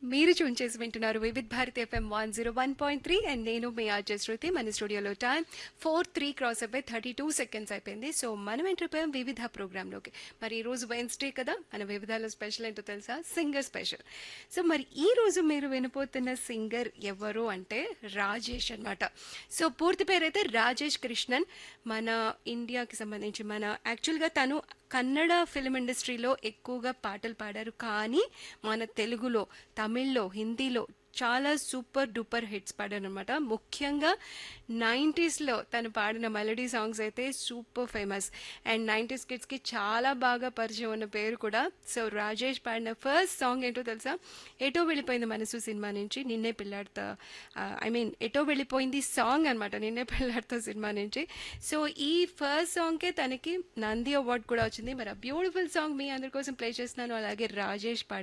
మీరు చూన్ చేసి వింటున్నారు Vividh Bharat FM one zero one point three and నేను మీ ఆర్జే శృతి మన స్టూడియోలో టైం ఫోర్ త్రీ క్రాస్ అయిపోయి థర్టీ టూ సెకండ్స్ అయిపోయింది సో మనం ఎంటర్ వివిధ ప్రోగ్రాంలోకి మరి ఈ రోజు వెన్స్డే కదా మన వివిధాలో స్పెషల్ ఏంటో తెలుసా సింగర్ స్పెషల్ సో మరి ఈ రోజు మీరు వినపోతున్న సింగర్ ఎవరు అంటే రాజేష్ అన్నమాట సో పూర్తి పేరైతే రాజేష్ కృష్ణన్ మన ఇండియాకి సంబంధించి మన యాక్చువల్గా తను కన్నడ ఫిల్మ్ ఇండస్ట్రీలో ఎక్కువగా పాటలు పాడారు కానీ మన తెలుగులో తమిళ్లో హిందీలో చాలా సూపర్ డూపర్ హిట్స్ పాడారు అనమాట ముఖ్యంగా నైంటీస్లో తను పాడిన మెలడీ సాంగ్స్ అయితే సూపర్ ఫేమస్ అండ్ నైంటీస్ కిడ్స్కి చాలా బాగా పరిచయం ఉన్న పేరు కూడా సో రాజేష్ పాడిన ఫస్ట్ సాంగ్ ఏంటో తెలుసా ఎటో వెళ్ళిపోయింది మనసు సినిమా నుంచి నిన్నే పిల్లాడుతా ఐ మీన్ ఎటో వెళ్ళిపోయింది సాంగ్ అనమాట నిన్నే పిల్లాడుతా సినిమా నుంచి సో ఈ ఫస్ట్ సాంగ్కే తనకి నంది అవార్డ్ కూడా వచ్చింది మరి ఆ బ్యూటిఫుల్ సాంగ్ మీ అందరి కోసం ప్లే చేస్తున్నాను అలాగే రాజేష్ పాడిన